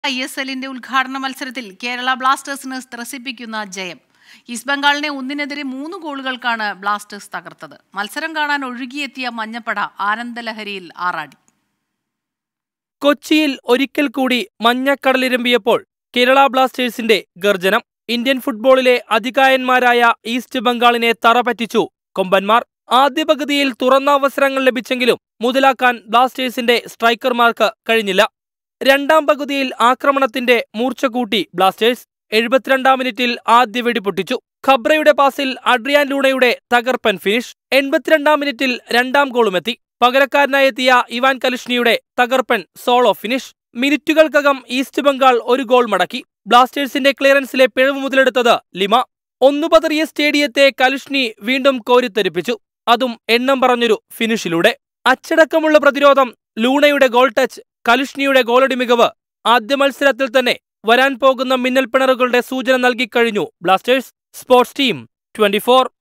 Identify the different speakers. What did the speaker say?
Speaker 1: I S എല്ലിന്റെ ഉദ്ഘാടന മത്സരത്തിൽ കേരള ബ്ലാസ്റ്റേഴ്സിന് ത്രസിപ്പിക്കുന്ന ജയം ഈസ്റ്റ് ബംഗാളിനെ ഒന്നിനെതിരെ മൂന്ന് ഗോളുകൾക്കാണ് ബ്ലാസ്റ്റേഴ്സ് തകർത്തത് മത്സരം കാണാൻ ഒഴുകിയെത്തിയ മഞ്ഞപ്പട ആനന്ദലഹരിയിൽ ആറാടി
Speaker 2: കൊച്ചിയിൽ ഒരിക്കൽ കൂടി മഞ്ഞക്കടലിരമ്പിയപ്പോൾ കേരള ബ്ലാസ്റ്റേഴ്സിന്റെ ഗർജനം ഇന്ത്യൻ ഫുട്ബോളിലെ അതികായന്മാരായ ഈസ്റ്റ് ബംഗാളിനെ തറപറ്റിച്ചു കൊമ്പന്മാർ ആദ്യ പകുതിയിൽ തുറന്ന അവസരങ്ങൾ ലഭിച്ചെങ്കിലും മുതലാക്കാൻ ബ്ലാസ്റ്റേഴ്സിന്റെ സ്ട്രൈക്കർമാർക്ക് കഴിഞ്ഞില്ല രണ്ടാം പകുതിയിൽ ആക്രമണത്തിന്റെ മൂർച്ച കൂട്ടി ബ്ലാസ്റ്റേഴ്സ് എഴുപത്തിരണ്ടാം മിനിറ്റിൽ ആദ്യ വെടി പൊട്ടിച്ചു ഖബ്രയുടെ പാസിൽ അഡ്രിയാൻ ലൂണയുടെ തകർപ്പൻ ഫിനിഷ് എൺപത്തിരണ്ടാം മിനിറ്റിൽ രണ്ടാം ഗോളുമെത്തി പകരക്കാരനായെത്തിയ ഇവാൻ കലിഷ്ണിയുടെ തകർപ്പൻ സോളോ ഫിനിഷ് മിനിറ്റുകൾക്കകം ഈസ്റ്റ് ബംഗാൾ ഒരു ഗോൾ മടക്കി ബ്ലാസ്റ്റേഴ്സിന്റെ ക്ലിയറൻസിലെ പിഴവ് മുതലെടുത്തത് ലിമ ഒന്നു പതറിയ സ്റ്റേഡിയത്തെ കലിഷ്ണി വീണ്ടും കോരിത്തെരിപ്പിച്ചു അതും എണ്ണം പറഞ്ഞൊരു ഫിനിഷിലൂടെ അച്ചടക്കമുള്ള പ്രതിരോധം ലൂണയുടെ ഗോൾ ടച്ച് കലിഷ്ണിയുടെ ഗോളടി മികവ് ആദ്യ മത്സരത്തിൽ തന്നെ വരാൻ പോകുന്ന മിന്നൽ പിണറുകളുടെ സൂചന നൽകിക്കഴിഞ്ഞു ബ്ലാസ്റ്റേഴ്സ് സ്പോർട്സ് ടീം ട്വന്റി